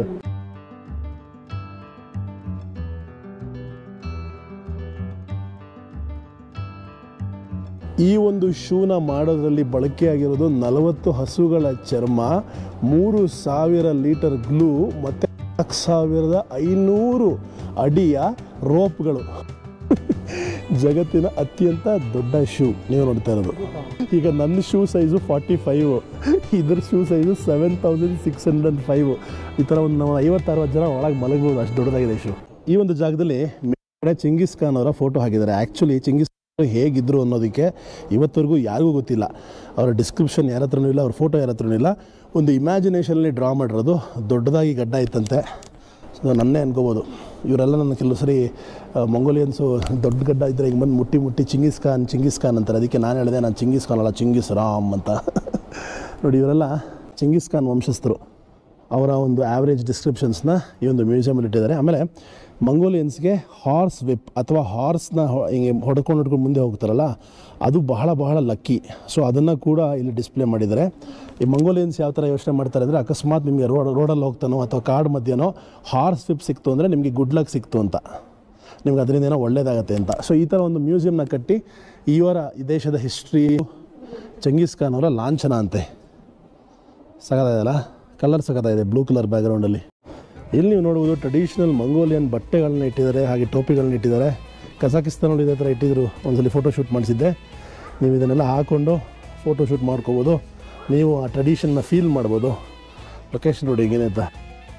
ಈ ಒಂದು ಶೂನ ಮಾಡೋದ್ರಲ್ಲಿ ಬಳಕೆಯಾಗಿರೋದು ನಲವತ್ತು ಹಸುಗಳ ಚರ್ಮ ಮೂರು ಸಾವಿರ ಲೀಟರ್ ಗ್ಲೂ ಮತ್ತು ನಾಲ್ಕು ಸಾವಿರದ ಐನೂರು ಅಡಿಯ ರೋಪ್ಗಳು ಜಗತ್ತಿನ ಅತ್ಯಂತ ದೊಡ್ಡ ಶೂ ನೀವು ನೋಡ್ತಾ ಇರೋದು ಈಗ ನನ್ನ ಶೂ ಸೈಜು ಫಾರ್ಟಿ ಫೈವ್ ಇದ್ರ shoe size seven thousand six hundred five ಈ ಥರ ಒಂದು ನಾವು ಐವತ್ತರವತ್ತು ಜನ ಒಳಗೆ ಮಲಗ್ಬೋದು ಅಷ್ಟು ದೊಡ್ಡದಾಗಿದೆ ಶೂ ಈ ಒಂದು ಜಾಗದಲ್ಲಿ ಮೇಲ್ಗಡೆ ಚಿಂಗಿಸ್ ಖಾನ್ ಅವರ ಫೋಟೋ ಹಾಕಿದ್ದಾರೆ ಆ್ಯಕ್ಚುಲಿ ಚಿಂಗಿಸ್ ಖಾನ್ ಹೇಗಿದ್ರು ಅನ್ನೋದಕ್ಕೆ ಇವತ್ತವರೆಗೂ ಯಾರಿಗೂ ಗೊತ್ತಿಲ್ಲ ಅವರ ಡಿಸ್ಕ್ರಿಪ್ಷನ್ ಯಾರ ಹತ್ರನೂ ಇಲ್ಲ ಅವ್ರ ಫೋಟೋ ಯಾರ ಹತ್ರನೂ ಇಲ್ಲ ಒಂದು ಇಮ್ಯಾಜಿನೇಷನಲ್ಲಿ ಡ್ರಾ ಮಾಡಿರೋದು ದೊಡ್ಡದಾಗಿ ಗಡ್ಡ ಇತ್ತಂತೆ ಸೊ ನನ್ನೇ ಅನ್ಕೋಬೋದು ಇವರೆಲ್ಲ ನನ್ನ ಕೆಲವು ಸರಿ ಮಂಗೋಲಿಯನ್ಸು ದೊಡ್ಡ ಗಡ್ಡ ಇದ್ದರೆ ಹಿಂಗೆ ಬಂದು ಮುಟ್ಟಿ ಮುಟ್ಟಿ ಚಿಂಗಿಸ್ ಖಾನ್ ಚಿಂಗಿಸ್ ಖಾನ್ ಅಂತಾರೆ ಅದಕ್ಕೆ ನಾನು ಹೇಳಿದೆ ನಾನು ಚಿಂಗಿಸ್ ಖಾನ್ ಅಲ್ಲ ಚಿಂಗಿಸ್ ರಾಮ್ ಅಂತ ನೋಡಿ ಇವರೆಲ್ಲ ಚಿಂಗಿಸ್ ಖಾನ್ ವಂಶಸ್ಥರು ಅವರ ಒಂದು ಆ್ಯಾವ್ರೇಜ್ ಡಿಸ್ಕ್ರಿಪ್ಷನ್ಸ್ನ ಈ ಒಂದು ಮ್ಯೂಸಿಯಮಲ್ಲಿ ಇಟ್ಟಿದ್ದಾರೆ ಆಮೇಲೆ ಮಂಗೋಲಿಯನ್ಸ್ಗೆ ಹಾರ್ಸ್ ವಿಪ್ ಅಥವಾ ಹಾರ್ಸ್ನ ಹಿಂಗೆ ಹೊಡ್ಕೊಂಡು ಹೊಡ್ಕೊಂಡು ಮುಂದೆ ಹೋಗ್ತಾರಲ್ಲ ಅದು ಬಹಳ ಬಹಳ ಲಕ್ಕಿ ಸೊ ಅದನ್ನು ಕೂಡ ಇಲ್ಲಿ ಡಿಸ್ಪ್ಲೇ ಮಾಡಿದ್ದಾರೆ ಈ ಮಂಗೋಲಿಯನ್ಸ್ ಯಾವ ಥರ ಯೋಚನೆ ಮಾಡ್ತಾರೆ ಅಂದರೆ ಅಕಸ್ಮಾತ್ ನಿಮಗೆ ರೋಡ್ ರೋಡಲ್ಲಿ ಹೋಗ್ತಾನೋ ಅಥವಾ ಕಾಡು ಮಧ್ಯನೋ ಹಾರ್ಸ್ ವಿಪ್ ಸಿಕ್ತು ಅಂದರೆ ನಿಮಗೆ ಗುಡ್ ಲಕ್ ಸಿಕ್ತು ಅಂತ ನಿಮ್ಗೆ ಅದರಿಂದ ಏನೋ ಒಳ್ಳೇದಾಗತ್ತೆ ಅಂತ ಸೊ ಈ ಥರ ಒಂದು ಮ್ಯೂಸಿಯಂನ ಕಟ್ಟಿ ಇವರ ಈ ದೇಶದ ಹಿಸ್ಟ್ರಿ ಚಂಗೀಸ್ ಖಾನ್ ಅವರ ಲಾಂಛನ ಅಂತೆ ಸಗದಾಗಲ್ಲ ಕಲರ್ ಸಗದಾಗಿದೆ ಬ್ಲೂ ಕಲರ್ ಬ್ಯಾಕ್ಗ್ರೌಂಡಲ್ಲಿ ಇಲ್ಲಿ ನೀವು ನೋಡ್ಬೋದು ಟ್ರೆಡಿಷನಲ್ ಮಂಗೋಲಿಯನ್ ಬಟ್ಟೆಗಳನ್ನ ಇಟ್ಟಿದ್ದಾರೆ ಹಾಗೆ ಟೋಪಿಗಳನ್ನ ಇಟ್ಟಿದ್ದಾರೆ ಕಜಾಕಿಸ್ತಾನಲ್ಲಿ ಇದೇ ಥರ ಇಟ್ಟಿದ್ರು ಒಂದ್ಸಲಿ ಫೋಟೋ ಶೂಟ್ ಮಾಡಿಸಿದ್ದೆ ನೀವು ಇದನ್ನೆಲ್ಲ ಹಾಕ್ಕೊಂಡು ಫೋಟೋ ಶೂಟ್ ಮಾಡ್ಕೋಬೋದು ನೀವು ಆ ಟ್ರೆಡಿಷನ್ನ ಫೀಲ್ ಮಾಡ್ಬೋದು ಲೊಕೇಶನ್ ನೋಡಿ ಹೇಗೇನೆ ಅಂತ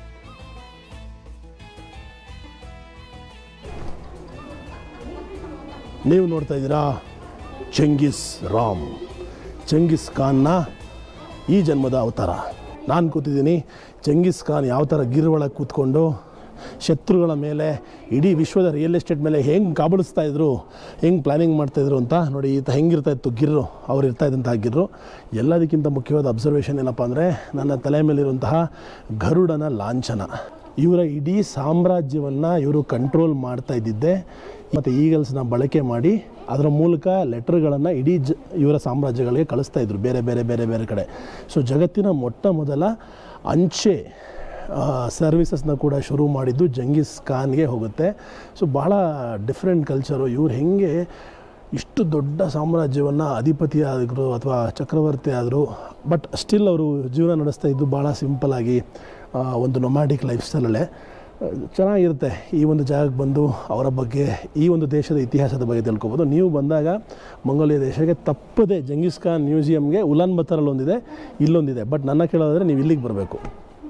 ನೀವು ನೋಡ್ತಾ ಇದ್ದೀರಾ ಚೆಂಗಿಸ್ ರಾಮ್ ಚೆಂಗಿಸ್ ಖಾನ್ನ ಈ ಜನ್ಮದ ಅವತಾರ ನಾನು ಕೂತಿದ್ದೀನಿ ಚೆಂಗಿಸ್ ಖಾನ್ ಯಾವ ಥರ ಗಿರ್ ಒಳಗೆ ಕೂತ್ಕೊಂಡು ಶತ್ರುಗಳ ಮೇಲೆ ಇಡೀ ವಿಶ್ವದ ರಿಯಲ್ ಎಸ್ಟೇಟ್ ಮೇಲೆ ಹೆಂಗೆ ಕಾಬಳಿಸ್ತಾ ಇದ್ರು ಹೆಂಗೆ ಪ್ಲ್ಯಾನಿಂಗ್ ಮಾಡ್ತಾಯಿದ್ರು ಅಂತ ನೋಡಿ ಈತ ಹೆಂಗಿರ್ತಾ ಇತ್ತು ಗಿರ್ರು ಅವ್ರು ಇರ್ತಾ ಇದ್ದಂತಹ ಗಿರ್ರು ಎಲ್ಲದಕ್ಕಿಂತ ಮುಖ್ಯವಾದ ಅಬ್ಸರ್ವೇಷನ್ ಏನಪ್ಪ ಅಂದರೆ ನನ್ನ ತಲೆ ಮೇಲಿರುವಂತಹ ಗರುಡನ ಲಾಂಛನ ಇವರ ಇಡೀ ಸಾಮ್ರಾಜ್ಯವನ್ನು ಇವರು ಕಂಟ್ರೋಲ್ ಮಾಡ್ತಾ ಇದ್ದಿದ್ದೆ ಮತ್ತು ಈಗಲ್ಸ್ನ ಬಳಕೆ ಮಾಡಿ ಅದರ ಮೂಲಕ ಲೆಟರ್ಗಳನ್ನು ಇಡೀ ಜ ಇವರ ಸಾಮ್ರಾಜ್ಯಗಳಿಗೆ ಕಳಿಸ್ತಾ ಇದ್ರು ಬೇರೆ ಬೇರೆ ಬೇರೆ ಬೇರೆ ಕಡೆ ಸೊ ಜಗತ್ತಿನ ಮೊಟ್ಟ ಮೊದಲ ಅಂಚೆ ಸರ್ವಿಸಸ್ನ ಕೂಡ ಶುರು ಮಾಡಿದ್ದು ಜಂಗೀಸ್ ಖಾನ್ಗೆ ಹೋಗುತ್ತೆ ಸೊ ಭಾಳ ಡಿಫ್ರೆಂಟ್ ಕಲ್ಚರು ಇವ್ರು ಹೆಂಗೆ ಇಷ್ಟು ದೊಡ್ಡ ಸಾಮ್ರಾಜ್ಯವನ್ನು ಅಧಿಪತಿ ಆದರು ಅಥವಾ ಚಕ್ರವರ್ತಿ ಆದರು ಬಟ್ ಸ್ಟಿಲ್ ಅವರು ಜೀವನ ನಡೆಸ್ತಾ ಇದ್ದು ಭಾಳ ಸಿಂಪಲಾಗಿ ಆ, ಒಂದು ನೊಮ್ಯಾಟಿಕ್ ಲೈಫ್ ಸ್ಟೈಲಲ್ಲೇ ಚೆನ್ನಾಗಿರುತ್ತೆ ಈ ಒಂದು ಜಾಗಕ್ಕೆ ಬಂದು ಅವರ ಬಗ್ಗೆ ಈ ಒಂದು ದೇಶದ ಇತಿಹಾಸದ ಬಗ್ಗೆ ತಿಳ್ಕೊಬೋದು ನೀವು ಬಂದಾಗ ಮಂಗೋಲಿಯಾ ದೇಶಕ್ಕೆ ತಪ್ಪದೆ ಜಂಗೀಸ್ ಖಾನ್ ಮ್ಯೂಸಿಯಮ್ಗೆ ಉಲಾನ್ ಬತ್ತರಲ್ಲಿ ಒಂದಿದೆ ಇಲ್ಲೊಂದಿದೆ ಬಟ್ ನನ್ನ ಕೇಳೋದಾದರೆ ನೀವು ಇಲ್ಲಿಗೆ ಬರಬೇಕು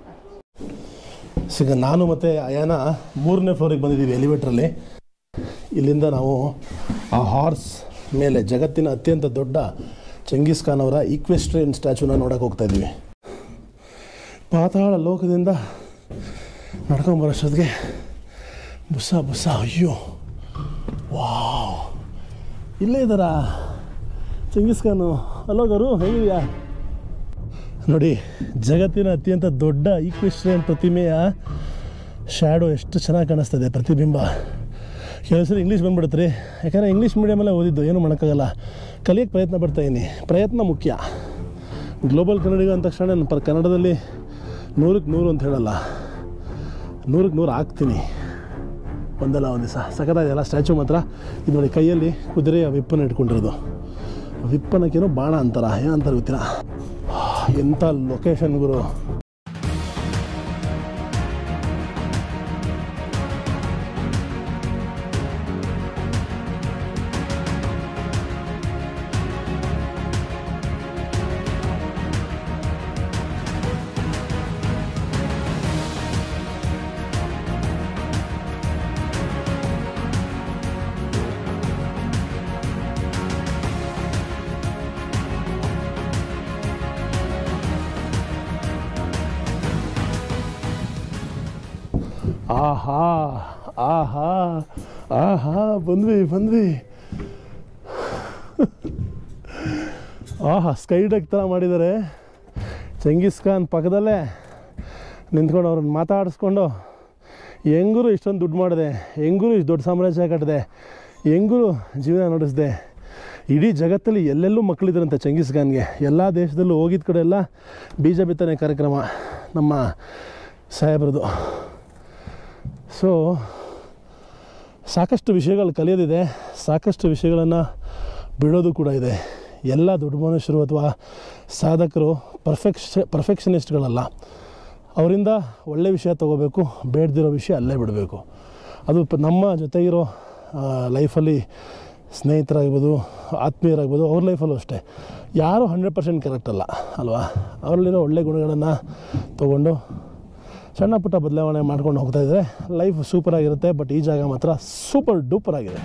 ಸಿಗ ನಾನು ಮತ್ತು ಅಯಾನ ಮೂರನೇ ಫ್ಲೋರಿಗೆ ಬಂದಿದ್ದೀವಿ ಎಲಿವೇಟ್ರಲ್ಲಿ ಇಲ್ಲಿಂದ ನಾವು ಆ ಹಾರ್ಸ್ ಮೇಲೆ ಜಗತ್ತಿನ ಅತ್ಯಂತ ದೊಡ್ಡ ಚೆಂಗೀಸ್ ಖಾನ್ ಅವರ ಈಕ್ವೆಸ್ಟ್ರಿಯನ್ ಸ್ಟ್ಯಾಚುನ ನೋಡೋಕೆ ಹೋಗ್ತಾ ಇದ್ವಿ ಪಾತಾಳ ಲೋಕದಿಂದ ನಡ್ಕೊಂಬರೋಷ್ಟೊತ್ತಿಗೆ ಬುಸ ಬುಸ ಅಯ್ಯೋ ವಾವ್ ಇಲ್ಲೇ ಇದ್ದಾರಾ ಚೆಂಗೀಸ್ ಖಾನು ಅಲೋ ಗರು ಹೇಗಿದೆಯಾ ನೋಡಿ ಜಗತ್ತಿನ ಅತ್ಯಂತ ದೊಡ್ಡ ಈಕ್ವೆಸ್ಟ್ರಿಯನ್ ಪ್ರತಿಮೆಯ ಶ್ಯಾಡೋ ಎಷ್ಟು ಚೆನ್ನಾಗಿ ಕಾಣಿಸ್ತದೆ ಪ್ರತಿಬಿಂಬ ಕೆಲವು ಸರಿ ಇಂಗ್ಲೀಷ್ ಬಂದ್ಬಿಡುತ್ತೆ ರೀ ಯಾಕಂದರೆ ಇಂಗ್ಲೀಷ್ ಮೀಡಿಯಮಲ್ಲೇ ಓದಿದ್ದು ಏನೂ ಮಾಡೋಕ್ಕಾಗಲ್ಲ ಕಲಿಯೋಕ್ಕೆ ಪ್ರಯತ್ನ ಪಡ್ತಾಯಿದ್ದೀನಿ ಪ್ರಯತ್ನ ಮುಖ್ಯ ಗ್ಲೋಬಲ್ ಕನ್ನಡಿಗ ಅಂದ ತಕ್ಷಣ ನಾನು ಪ ಕನ್ನಡದಲ್ಲಿ ನೂರಕ್ಕೆ ನೂರು ಅಂತ ಹೇಳಲ್ಲ ನೂರಕ್ಕೆ ನೂರು ಹಾಕ್ತೀನಿ ಒಂದಲ್ಲ ಒಂದು ದಿವಸ ಸಖತ್ತಾಗಿದೆಯಲ್ಲ ಸ್ಟ್ಯಾಚು ಮಾತ್ರ ಇದು ನೋಡಿ ಕೈಯಲ್ಲಿ ಕುದುರೆಯ ವಿಪ್ಪನ್ನು ಇಟ್ಕೊಂಡಿರೋದು ವಿಪ್ಪನಕ್ಕೇನೋ ಬಾಣ ಅಂತಾರ ಏನಂತಾರೆ ಗೊತ್ತಿಲ್ಲ ಎಂಥ ಲೊಕೇಶನ್ ಗುರು ಆಹಾ ಆಹಾ ಆಹಾ ಬಂದ್ವಿ ಬಂದ್ವಿ ಆಹಾ ಸ್ಕೈ ಡಕ್ ಥರ ಮಾಡಿದ್ದಾರೆ ಚಂಗೀಸ್ ಖಾನ್ ಪಕ್ಕದಲ್ಲೇ ನಿಂತ್ಕೊಂಡು ಅವ್ರನ್ನ ಮಾತಾಡಿಸ್ಕೊಂಡು ಹೆಂಗೂರು ಇಷ್ಟೊಂದು ದುಡ್ಡು ಮಾಡಿದೆ ಹೆಂಗೂರು ಇಷ್ಟು ದೊಡ್ಡ ಸಾಮ್ರಾಜ್ಯ ಕಟ್ಟಿದೆ ಹೆಂಗೂರು ಜೀವನ ನಡೆಸಿದೆ ಇಡೀ ಜಗತ್ತಲ್ಲಿ ಎಲ್ಲೆಲ್ಲೂ ಮಕ್ಕಳಿದ್ರಂತೆ ಚಂಗೀಸ್ ಖಾನ್ಗೆ ಎಲ್ಲ ದೇಶದಲ್ಲೂ ಹೋಗಿದ್ದ ಕಡೆ ಎಲ್ಲ ಬೀಜ ಬಿತ್ತನೆ ಕಾರ್ಯಕ್ರಮ ನಮ್ಮ ಸಾಹೇಬ್ರದ್ದು ಸೊ ಸಾಕಷ್ಟು ವಿಷಯಗಳು ಕಲಿಯೋದಿದೆ ಸಾಕಷ್ಟು ವಿಷಯಗಳನ್ನು ಬಿಡೋದು ಕೂಡ ಇದೆ ಎಲ್ಲ ದೊಡ್ಡ ಮನುಷ್ಯರು ಅಥವಾ ಸಾಧಕರು ಪರ್ಫೆಕ್ಷ ಪರ್ಫೆಕ್ಷನಿಸ್ಟ್ಗಳಲ್ಲ ಅವರಿಂದ ಒಳ್ಳೆ ವಿಷಯ ತೊಗೋಬೇಕು ಬೇಡದಿರೋ ವಿಷಯ ಅಲ್ಲೇ ಬಿಡಬೇಕು ಅದು ಪ- ನಮ್ಮ ಜೊತೆಗಿರೋ ಲೈಫಲ್ಲಿ ಸ್ನೇಹಿತರಾಗ್ಬೋದು ಆತ್ಮೀಯರಾಗ್ಬೋದು ಅವ್ರ ಲೈಫಲ್ಲೂ ಅಷ್ಟೇ ಯಾರೂ ಹಂಡ್ರೆಡ್ ಪರ್ಸೆಂಟ್ ಕರೆಕ್ಟ್ ಅಲ್ಲ ಅಲ್ವಾ ಅವರಲ್ಲಿರೋ ಒಳ್ಳೆ ಗುಣಗಳನ್ನು ತೊಗೊಂಡು ಸಣ್ಣ ಪುಟ್ಟ ಬದಲಾವಣೆ ಮಾಡ್ಕೊಂಡು ಹೋಗ್ತಾ ಇದ್ದರೆ ಲೈಫ್ ಸೂಪರಾಗಿರುತ್ತೆ ಬಟ್ ಈ ಜಾಗ ಮಾತ್ರ ಸೂಪರ್ ಡೂಪರ್ ಆಗಿದೆ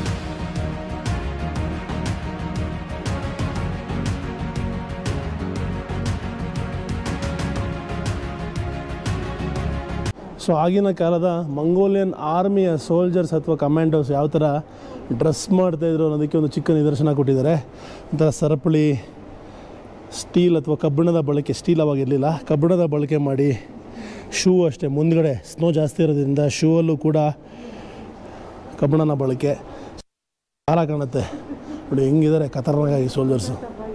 ಸೊ ಆಗಿನ ಕಾಲದ ಮಂಗೋಲಿಯನ್ ಆರ್ಮಿಯ ಸೋಲ್ಜರ್ಸ್ ಅಥವಾ ಕಮಾಂಡೋಸ್ ಯಾವ ಥರ ಡ್ರೆಸ್ ಮಾಡ್ತಾಯಿದ್ರು ಅನ್ನೋದಕ್ಕೆ ಒಂದು ಚಿಕ್ಕ ನಿದರ್ಶನ ಕೊಟ್ಟಿದ್ದಾರೆ ಒಂಥರ ಸರಪಳಿ ಸ್ಟೀಲ್ ಅಥವಾ ಕಬ್ಬಿಣದ ಬಳಕೆ ಸ್ಟೀಲ್ ಅವಾಗಿರಲಿಲ್ಲ ಕಬ್ಬಿಣದ ಬಳಕೆ ಮಾಡಿ ಶೂ ಅಷ್ಟೇ ಮುಂದ್ಗಡೆ ಸ್ನೋ ಜಾಸ್ತಿ ಇರೋದ್ರಿಂದ ಶೂ ಅಲ್ಲೂ ಕೂಡ ಕಬ್ಬಿಣನ ಬಳಕೆ ಭಾಳ ಕಾಣುತ್ತೆ ನೋಡಿ ಹೆಂಗಿದ್ದಾರೆ ಖತರ್ನಾಗಾಗಿ ಸೋಲ್ಜರ್ಸು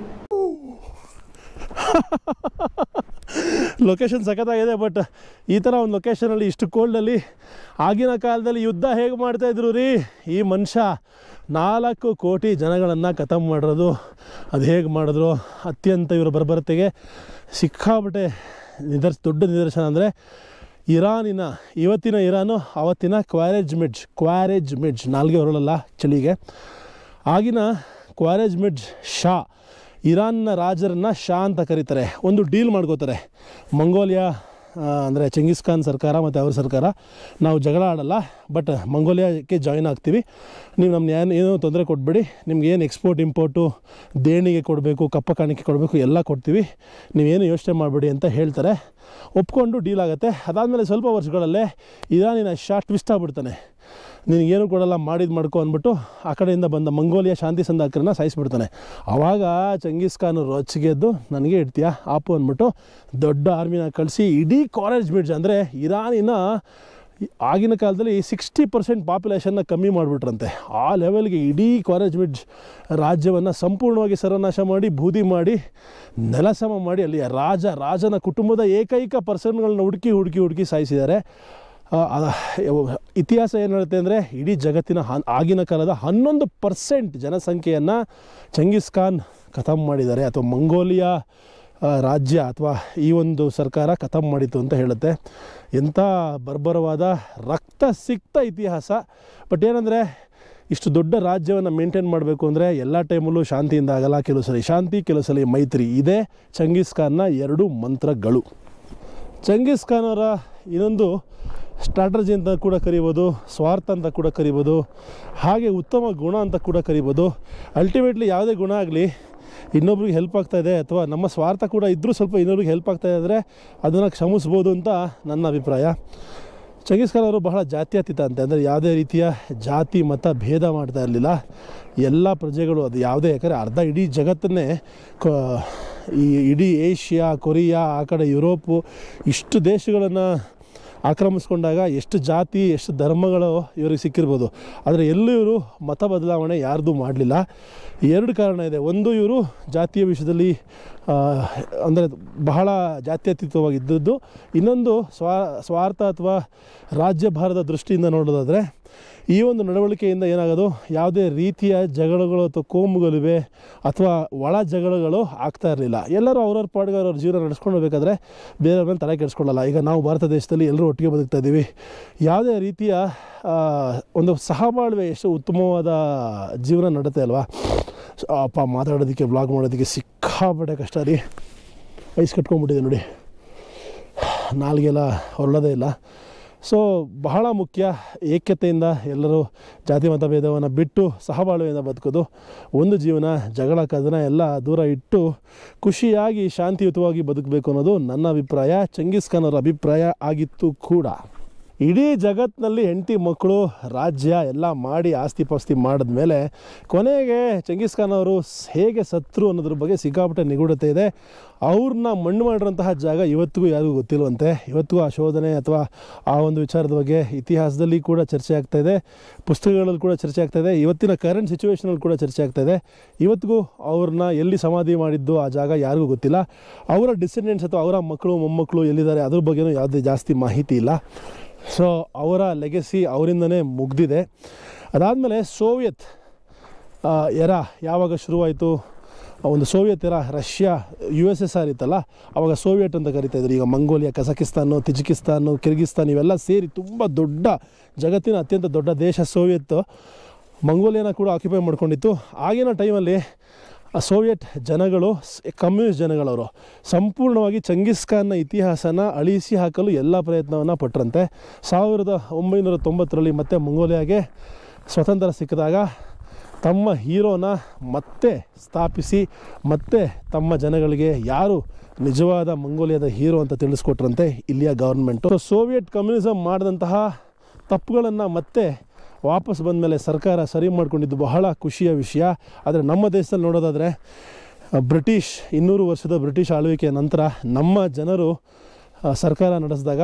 ಲೊಕೇಶನ್ ಸಖತ್ತಾಗಿದೆ ಬಟ್ ಈ ಥರ ಒಂದು ಲೊಕೇಶನಲ್ಲಿ ಇಷ್ಟು ಕೋಲ್ಡಲ್ಲಿ ಆಗಿನ ಕಾಲದಲ್ಲಿ ಯುದ್ಧ ಹೇಗೆ ಮಾಡ್ತಾಯಿದ್ರು ರೀ ಈ ಮನುಷ್ಯ ನಾಲ್ಕು ಕೋಟಿ ಜನಗಳನ್ನು ಖತಮ್ ಮಾಡಿರೋದು ಅದು ಹೇಗೆ ಮಾಡಿದ್ರು ಅತ್ಯಂತ ಇವರು ಬರ್ಬರತೆಗೆ ಸಿಕ್ಕಾಪಟ್ಟೆ ನಿದರ್ಶ ದೊಡ್ಡ ನಿದರ್ಶನ ಅಂದರೆ ಇರಾನಿನ ಇವತ್ತಿನ ಇರಾನು ಅವತ್ತಿನ ಕ್ವಾರೇಜ್ ಮಿಡ್ಜ್ ಕ್ವಾರೇಜ್ ಮಿಡ್ಜ್ ನಾಲ್ಗೆ ಹೊರಳಲ್ಲ ಚಳಿಗೆ ಆಗಿನ ಕ್ವಾರೇಜ್ ಮಿಡ್ಜ್ ಶಾ ಇರಾನ್ನ ರಾಜರನ್ನು ಶಾ ಅಂತ ಕರೀತಾರೆ ಒಂದು ಡೀಲ್ ಮಾಡ್ಕೋತಾರೆ ಮಂಗೋಲಿಯಾ ಅಂದರೆ ಚೆಂಗಿಸ್ ಖಾನ್ ಸರ್ಕಾರ ಮತ್ತು ಅವ್ರ ಸರ್ಕಾರ ನಾವು ಜಗಳ ಆಡಲ್ಲ ಬಟ್ ಮಂಗೋಲಿಯಾಕ್ಕೆ ಜಾಯ್ನ್ ಆಗ್ತೀವಿ ನೀವು ನಮ್ಗೆ ಏನು ಏನೂ ತೊಂದರೆ ಕೊಟ್ಬಿಡಿ ನಿಮ್ಗೆ ಏನು ಎಕ್ಸ್ಪೋರ್ಟ್ ಇಂಪೋರ್ಟು ದೇಣಿಗೆ ಕೊಡಬೇಕು ಕಪ್ಪ ಕಾಣಿಕೆ ಕೊಡಬೇಕು ಎಲ್ಲ ಕೊಡ್ತೀವಿ ನೀವೇನು ಯೋಚನೆ ಮಾಡಬೇಡಿ ಅಂತ ಹೇಳ್ತಾರೆ ಒಪ್ಕೊಂಡು ಡೀಲ್ ಆಗುತ್ತೆ ಅದಾದಮೇಲೆ ಸ್ವಲ್ಪ ವರ್ಷಗಳಲ್ಲೇ ಇರಾನಿನ ಶಾ ಟ್ವಿಸ್ಟ್ ಆಗ್ಬಿಡ್ತಾನೆ ನಿನಗೇನು ಕೊಡಲ್ಲ ಮಾಡಿದ್ದು ಮಾಡ್ಕೊ ಅಂದ್ಬಿಟ್ಟು ಆ ಕಡೆಯಿಂದ ಬಂದ ಮಂಗೋಲಿಯಾ ಶಾಂತಿ ಸಂದಾಕರನ್ನ ಸಾಯಿಸ್ಬಿಡ್ತಾನೆ ಆವಾಗ ಚಂಗೀಸ್ ಖಾನ್ ರೊಚ್ಚಿಗೆದ್ದು ನನಗೆ ಇಡ್ತೀಯಾ ಆಪು ಅಂದ್ಬಿಟ್ಟು ದೊಡ್ಡ ಆರ್ಮಿನ ಕಳಿಸಿ ಇಡೀ ಕಾಲೇಜ್ ಬ್ರಿಡ್ಜ್ ಅಂದರೆ ಇರಾನಿನ ಆಗಿನ ಕಾಲದಲ್ಲಿ ಸಿಕ್ಸ್ಟಿ ಪರ್ಸೆಂಟ್ ಪಾಪ್ಯುಲೇಷನ್ನ ಕಮ್ಮಿ ಮಾಡಿಬಿಟ್ರಂತೆ ಆ ಲೆವೆಲ್ಗೆ ಇಡೀ ಕಾಲೇಜ್ ಬ್ರಿಡ್ಜ್ ರಾಜ್ಯವನ್ನು ಸಂಪೂರ್ಣವಾಗಿ ಸರ್ವನಾಶ ಮಾಡಿ ಬೂದಿ ಮಾಡಿ ನೆಲಸಮ ಮಾಡಿ ಅಲ್ಲಿ ರಾಜ ರಾಜನ ಕುಟುಂಬದ ಏಕೈಕ ಪರ್ಸನ್ಗಳನ್ನ ಹುಡುಕಿ ಹುಡುಕಿ ಹುಡುಕಿ ಸಾಯಿಸಿದ್ದಾರೆ ಆ, ಆ, ಯಾವ- ಇತಿಹಾಸ ಏನು ಹೇಳುತ್ತೆ ಅಂದರೆ ಇಡೀ ಜಗತ್ತಿನ ಹನ್ ಆಗಿನ ಕಾಲದ ಹನ್ನೊಂದು ಪರ್ಸೆಂಟ್ ಜನಸಂಖ್ಯೆಯನ್ನು ಚಂಗೀಸ್ ಖಾನ್ ಖತಮ್ ಮಾಡಿದ್ದಾರೆ ಅಥವಾ ಮಂಗೋಲಿಯಾ ಆ, ರಾಜ್ಯ ಅಥವಾ ಈ ಒಂದು ಸರ್ಕಾರ ಖತಮ್ ಮಾಡಿತು ಅಂತ ಹೇಳುತ್ತೆ ಎಂಥ ಬರ್ಬರವಾದ ರಕ್ತ ಸಿಕ್ತ ಇತಿಹಾಸ ಬಟ್ ಏನಂದರೆ ಇಷ್ಟು ದೊಡ್ಡ ರಾಜ್ಯವನ್ನು ಮೇಂಟೈನ್ ಮಾಡಬೇಕು ಅಂದರೆ ಎಲ್ಲ ಟೈಮಲ್ಲೂ ಶಾಂತಿಯಿಂದ ಆಗಲ್ಲ ಕೆಲವು ಸಲ ಶಾಂತಿ ಕೆಲವು ಸಲ ಮೈತ್ರಿ ಇದೇ ಚಂಗೀಸ್ ಖಾನ್ನ ಎರಡು ಮಂತ್ರಗಳು ಚಂಗೀಸ್ ಖಾನ್ ಅವರ ಇನ್ನೊಂದು ಸ್ಟ್ರಾಟಜಿ ಅಂತ ಕೂಡ ಕರಿಬೋದು ಸ್ವಾರ್ಥ ಅಂತ ಕೂಡ ಕರಿಬೋದು ಹಾಗೆ ಉತ್ತಮ ಗುಣ ಅಂತ ಕೂಡ ಕರಿಬೋದು ಅಲ್ಟಿಮೇಟ್ಲಿ ಯಾವುದೇ ಗುಣ ಆಗಲಿ ಇನ್ನೊಬ್ರಿಗೆ ಹೆಲ್ಪ್ ಆಗ್ತಾ ಇದೆ ಅಥವಾ ನಮ್ಮ ಸ್ವಾರ್ಥ ಕೂಡ ಇದ್ದರೂ ಸ್ವಲ್ಪ ಇನ್ನೊಬ್ರಿಗೆ ಹೆಲ್ಪ್ ಆಗ್ತಾ ಇದ್ದರೆ ಅದನ್ನು ಕ್ಷಮಿಸ್ಬೋದು ಅಂತ ನನ್ನ ಅಭಿಪ್ರಾಯ ಚಂಗೀಸ್ ಖಾನ್ ಅವರು ಬಹಳ ಜಾತ್ಯತೀತ ಅಂತೆ ಅಂದರೆ ಯಾವುದೇ ರೀತಿಯ ಜಾತಿ ಮತ ಭೇದ ಮಾಡ್ತಾ ಇರಲಿಲ್ಲ ಎಲ್ಲ ಪ್ರಜೆಗಳು ಅದು ಯಾವುದೇ ಯಾಕಂದರೆ ಅರ್ಧ ಇಡೀ ಜಗತ್ತನ್ನೇ ಕ ಈ ಇಡೀ ಏಷ್ಯಾ ಕೊರಿಯಾ ಆ ಕಡೆ ಯುರೋಪು ಇಷ್ಟು ದೇಶಗಳನ್ನು ಆಕ್ರಮಿಸ್ಕೊಂಡಾಗ ಎಷ್ಟು ಜಾತಿ ಎಷ್ಟು ಧರ್ಮಗಳು ಇವ್ರಿಗೆ ಸಿಕ್ಕಿರ್ಬೋದು ಆದರೆ ಎಲ್ಲೂ ಇವರು ಮತ ಬದಲಾವಣೆ ಯಾರ್ದು ಮಾಡಲಿಲ್ಲ ಎರಡು ಕಾರಣ ಇದೆ ಒಂದು ಇವರು ಜಾತಿಯ ವಿಷಯದಲ್ಲಿ ಅಂದರೆ ಬಹಳ ಜಾತ್ಯತೀತವಾಗಿದ್ದದ್ದು ಇನ್ನೊಂದು ಸ್ವಾ ಸ್ವಾರ್ಥ ಅಥವಾ ರಾಜ್ಯಭಾರದ ದೃಷ್ಟಿಯಿಂದ ನೋಡೋದಾದರೆ ಈ ಒಂದು ನಡವಳಿಕೆಯಿಂದ ಏನಾಗೋದು ಯಾವುದೇ ರೀತಿಯ ಜಗಳಗಳು ಅಥವಾ ಕೋಮುಗಲುವೆ ಅಥವಾ ಒಳ ಜಗಳಗಳು ಆಗ್ತಾ ಇರಲಿಲ್ಲ ಎಲ್ಲರೂ ಅವ್ರವ್ರ ಪಾಡಿಗೆ ಅವ್ರವ್ರ ಜೀವನ ನಡೆಸ್ಕೊಂಡು ಹೋಗ್ಬೇಕಾದ್ರೆ ಬೇರೆಯವ್ರನ್ನ ತಲೆ ಕೆಡಿಸ್ಕೊಳ್ಳಲ್ಲ ಈಗ ನಾವು ಭಾರತ ದೇಶದಲ್ಲಿ ಎಲ್ಲರೂ ಒಟ್ಟಿಗೆ ಬದುಕ್ತಾ ಇದ್ದೀವಿ ಯಾವುದೇ ರೀತಿಯ ಆ, ಒಂದು ಸಹಬಾಳ್ವೆ ಎಷ್ಟು ಉತ್ತಮವಾದ ಜೀವನ ನಡುತ್ತೆ ಅಲ್ವಾ ಸೊ, ಅಪ್ಪ ಮಾತಾಡೋದಕ್ಕೆ ವ್ಲಾಗ್ ಮಾಡೋದಕ್ಕೆ ಸಿಕ್ಕಾಪಟ್ಟೆ ಕಷ್ಟ ರೀ ಐಸ್ ಕಟ್ಕೊಂಡ್ಬಿಟ್ಟಿದೆ ನೋಡಿ ನಾಲ್ಗೆಲ್ಲ ಹೊರಳೋದೇ ಇಲ್ಲ ಸೊ ಬಹಳ ಮುಖ್ಯ ಏಕ್ಯತೆಯಿಂದ ಎಲ್ಲರೂ ಜಾತಿ ಮತ ಭೇದವನ್ನು ಬಿಟ್ಟು ಸಹಬಾಳ್ವೆಯಿಂದ ಬದುಕೋದು ಒಂದು ಜೀವನ ಜಗಳ ಕದನ ಎಲ್ಲ ದೂರ ಇಟ್ಟು ಖುಷಿಯಾಗಿ ಶಾಂತಿಯುತವಾಗಿ ಬದುಕಬೇಕು ಅನ್ನೋದು ನನ್ನ ಅಭಿಪ್ರಾಯ ಚಂಗೀಸ್ ಖಾನ್ ಅವರ ಅಭಿಪ್ರಾಯ ಆಗಿತ್ತು ಕೂಡ ಇಡೀ ಜಗತ್ತಿನಲ್ಲಿ ಹೆಂಡತಿ ಮಕ್ಕಳು ರಾಜ್ಯ ಎಲ್ಲ ಮಾಡಿ ಆಸ್ತಿ ಪಾಸ್ತಿ ಮಾಡಿದ್ಮೇಲೆ ಕೊನೆಗೆ ಚೆಂಗಿಸ್ ಖಾನ್ ಅವರು ಹೇಗೆ ಸತ್ರು ಅನ್ನೋದ್ರ ಬಗ್ಗೆ ಸಿಕ್ಕಾಪಟ್ಟೆ ನಿಗೂಢತೆ ಇದೆ ಅವ್ರನ್ನ ಮಣ್ಣು ಮಾಡಿರೋಂತಹ ಜಾಗ ಇವತ್ತಿಗೂ ಯಾರಿಗೂ ಗೊತ್ತಿಲ್ವಂತೆ ಇವತ್ತಿಗೂ ಆ ಶೋಧನೆ ಅಥವಾ ಆ ಒಂದು ವಿಚಾರದ ಬಗ್ಗೆ ಇತಿಹಾಸದಲ್ಲಿ ಕೂಡ ಚರ್ಚೆ ಆಗ್ತಾ ಇದೆ ಪುಸ್ತಕಗಳಲ್ಲಿ ಕೂಡ ಚರ್ಚೆ ಆಗ್ತಾ ಇದೆ ಇವತ್ತಿನ ಕರೆಂಟ್ ಸಿಚುವೇಷನಲ್ಲಿ ಕೂಡ ಚರ್ಚೆ ಆಗ್ತಾ ಇದೆ ಇವತ್ತಿಗೂ ಅವ್ರನ್ನ ಎಲ್ಲಿ ಸಮಾಧಿ ಮಾಡಿದ್ದು ಆ ಜಾಗ ಯಾರಿಗೂ ಗೊತ್ತಿಲ್ಲ ಅವರ ಡಿಸೆಂಡೆಂಟ್ಸ್ ಅಥವಾ ಅವರ ಮಕ್ಕಳು ಮೊಮ್ಮಕ್ಕಳು ಎಲ್ಲಿದ್ದಾರೆ ಅದ್ರ ಬಗ್ಗೆನೂ ಯಾವುದೇ ಜಾಸ್ತಿ ಮಾಹಿತಿ ಇಲ್ಲ ಸೊ ಅವರ ಲೆಗೆಸಿ ಅವರಿಂದನೇ ಮುಗ್ದಿದೆ ಅದಾದಮೇಲೆ ಸೋವಿಯತ್ ಆ, ಎರ ಯಾವಾಗ ಶುರುವಾಯಿತು ಆ ಒಂದು ಸೋವಿಯತ್ ಎರ Russia U S S R ಇತ್ತಲ್ಲ ಅವಾಗ ಸೋವಿಯಟ್ ಅಂತ ಕರಿತಾ ಇದ್ರು ಈಗ ಮಂಗೋಲಿಯಾ ಕಜಕಿಸ್ತಾನು ತಿಜಿಕಿಸ್ತಾನು ಕಿರ್ಗಿಸ್ತಾನ್ ಇವೆಲ್ಲ ಸೇರಿ ತುಂಬ ದೊಡ್ಡ ಜಗತ್ತಿನ ಅತ್ಯಂತ ದೊಡ್ಡ ದೇಶ ಸೋವಿಯತ್ ಮಂಗೋಲಿಯಾನ ಕೂಡ ಆಕ್ಯುಪೈ ಮಾಡ್ಕೊಂಡಿತ್ತು ಆಗಿನ ಟೈಮಲ್ಲಿ ಆ ಸೋವಿಯಟ್ ಜನಗಳು ಸ್- ಕಮ್ಯುನಿಸ್ಟ್ ಜನಗಳವರು ಸಂಪೂರ್ಣವಾಗಿ ಚಂಗಿಸ್ ಖಾನ್ನ ಇತಿಹಾಸನ ಅಳಿಸಿ ಹಾಕಲು ಎಲ್ಲ ಪ್ರಯತ್ನವನ್ನು ಪಟ್ಟರಂತೆ ಸಾವಿರದ ಒಂಬೈನೂರ ತೊಂಬತ್ತರಲ್ಲಿ ಮತ್ತೆ ಮಂಗೋಲಿಯಾಗೆ ಸ್ವತಂತ್ರ ಸಿಕ್ಕಿದಾಗ ತಮ್ಮ ಹೀರೋನ ಮತ್ತೆ ಸ್ಥಾಪಿಸಿ ಮತ್ತೆ ತಮ್ಮ ಜನಗಳಿಗೆ ಯಾರು ನಿಜವಾದ ಮಂಗೋಲಿಯಾದ ಹೀರೋ ಅಂತ ತಿಳಿಸ್ಕೊಟ್ರಂತೆ ಇಲ್ಲಿಯ ಗೌರ್ಮೆಂಟು ಸೋವಿಯಟ್ ಕಮ್ಯುನಿಸಮ್ ಮಾಡಿದಂತಹ ತಪ್ಪುಗಳನ್ನು ಮತ್ತೆ ವಾಪಸ್ ಬಂದ ಮೇಲೆ ಸರ್ಕಾರ ಸರಿ ಮಾಡ್ಕೊಂಡಿದ್ದು ಬಹಳ ಖುಷಿಯ ವಿಷಯ ಆದರೆ ನಮ್ಮ ದೇಶದಲ್ಲಿ ನೋಡೋದಾದರೆ ಆ, ಬ್ರಿಟಿಷ್ ಇನ್ನೂರು ವರ್ಷದ ಬ್ರಿಟಿಷ್ ಆಳ್ವಿಕೆಯ ನಂತರ ನಮ್ಮ ಜನರು ಆ, ಸರ್ಕಾರ ನಡೆಸಿದಾಗ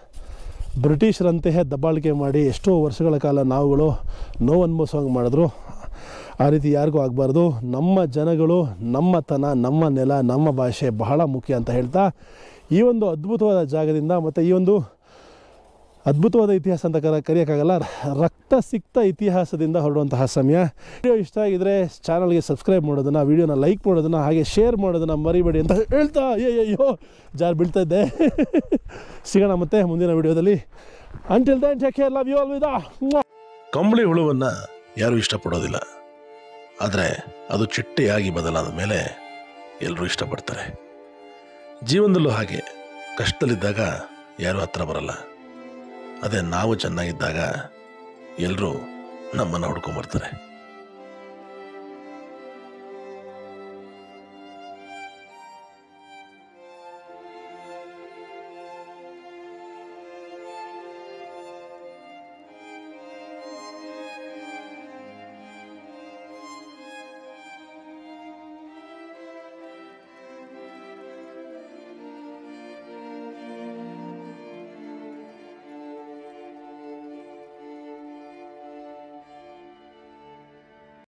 ಬ್ರಿಟಿಷರಂತೆಯೇ ದಬ್ಬಾಳಿಕೆ ಮಾಡಿ ಎಷ್ಟೋ ವರ್ಷಗಳ ಕಾಲ ನಾವುಗಳು ನೋವು ಅನುಭವಿಸೋಂಗೆ ಮಾಡಿದ್ರು ಆ ರೀತಿ ಯಾರಿಗೂ ಆಗಬಾರ್ದು ನಮ್ಮ ಜನಗಳು ನಮ್ಮತನ ನಮ್ಮ ನೆಲ ನಮ್ಮ ಭಾಷೆ ಬಹಳ ಮುಖ್ಯ ಅಂತ ಹೇಳ್ತಾ ಈ ಒಂದು ಅದ್ಭುತವಾದ ಜಾಗದಿಂದ ಮತ್ತು ಈ ಒಂದು ಅದ್ಭುತವಾದ ಇತಿಹಾಸ ಅಂತ ಕರ ಕರೆಯೋಕ್ಕಾಗಲ್ಲ ರಕ್ತ ಸಿಕ್ತ ಇತಿಹಾಸದಿಂದ ಹೊರಡುವಂತಹ ಸಮಯ ವಿಡಿಯೋ ಇಷ್ಟ ಆಗಿದ್ರೆ ಚಾನಲ್ಗೆ ಸಬ್ಸ್ಕ್ರೈಬ್ ಮಾಡೋದನ್ನು ವಿಡಿಯೋನ ಲೈಕ್ ಮಾಡೋದನ್ನು ಹಾಗೆ ಶೇರ್ ಮಾಡೋದನ್ನು ಮರಿಬೇಡಿ ಅಂತ ಹೇಳ್ತಾ ಅಯ್ಯಯ್ಯೋ ಜಾರ್ ಬೀಳ್ತಾ ಇದ್ದೆ ಸಿಗೋಣ ಮತ್ತೆ ಮುಂದಿನ ವಿಡಿಯೋದಲ್ಲಿ until then take care love you all ವಿದ ಕಂಬಳಿ ಹುಳುವನ್ನ ಯಾರೂ ಇಷ್ಟಪಡೋದಿಲ್ಲ ಆದರೆ ಅದು ಚಿಟ್ಟೆಯಾಗಿ ಬದಲಾದ ಮೇಲೆ ಎಲ್ಲರೂ ಇಷ್ಟಪಡ್ತಾರೆ ಜೀವನದಲ್ಲೂ ಹಾಗೆ ಕಷ್ಟದಲ್ಲಿದ್ದಾಗ ಯಾರೂ ಹತ್ರ ಬರಲ್ಲ ಅದೇ ನಾವು ಚೆನ್ನಾಗಿದ್ದಾಗ ಎಲ್ಲರೂ ನಮ್ಮನ್ನು ಹುಡ್ಕೊಂಬರ್ತಾರೆ